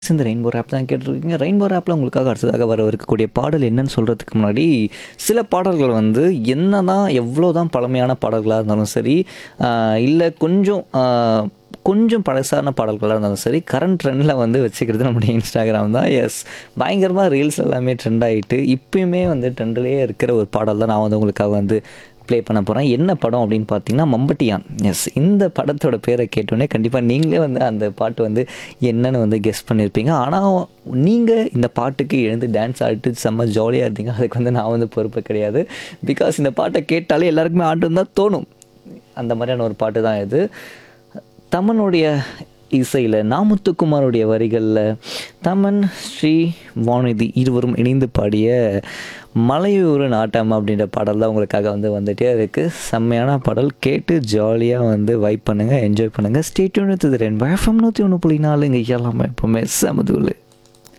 இந்த rainbow app தான் கேட்டிருக்கீங்க ரெயின்போ ஆப்பில் உங்களுக்காக அடுத்ததாக வர இருக்கக்கூடிய பாடல் என்னன்னு சொல்கிறதுக்கு முன்னாடி சில பாடல்கள் வந்து என்ன தான் எவ்வளோ தான் பழமையான பாடல்களாக இருந்தாலும் சரி இல்லை கொஞ்சம் ஆஹ், கொஞ்சம் பழசான பாடல்களாக இருந்தாலும் சரி கரண்ட் ட்ரெண்டில் வந்து வச்சுக்கிறது நம்முடைய இன்ஸ்டாகிராம் தான் எஸ் பயங்கரமாக ரீல்ஸ் எல்லாமே ட்ரெண்ட் ஆகிட்டு இப்பயுமே வந்து ட்ரெண்ட்லேயே இருக்கிற ஒரு பாடல் தான் நான் வந்து உங்களுக்காக வந்து ப்ளே பண்ண போகிறேன் என்ன படம் அப்படின்னு பார்த்தீங்கன்னா மம்பட்டியான் எஸ் இந்த படத்தோட பேரை கேட்டோன்னே கண்டிப்பாக நீங்களே வந்து அந்த பாட்டு வந்து என்னன்னு வந்து கெஸ் பண்ணியிருப்பீங்க ஆனால் நீங்கள் இந்த பாட்டுக்கு எழுந்து டான்ஸ் ஆடிட்டு செம்ம ஜாலியாக இருந்தீங்க அதுக்கு வந்து நான் வந்து பொறுப்பு கிடையாது பிகாஸ் இந்த பாட்டை கேட்டாலே எல்லாருக்குமே ஆட்டு தான் தோணும் அந்த மாதிரியான ஒரு பாட்டு தான் இது தமனுடைய இசையில் நாமுத்துக்குமாருடைய வரிகளில் தமன் ஸ்ரீ வானதி இருவரும் இணைந்து பாடிய மலையூர் நாட்டம் அப்படின்ற பாடல் தான் உங்களுக்காக வந்து வந்துட்டே இருக்குது செம்மையான பாடல் கேட்டு ஜாலியாக வந்து வைப் பண்ணுங்கள் என்ஜாய் பண்ணுங்கள் ஸ்டேட்யூன் ரெண்டு எஃப்எம் நூற்றி ஒன்று புள்ளி நாலு இங்கே எல்லாமே எப்போவுமே சமதுவில்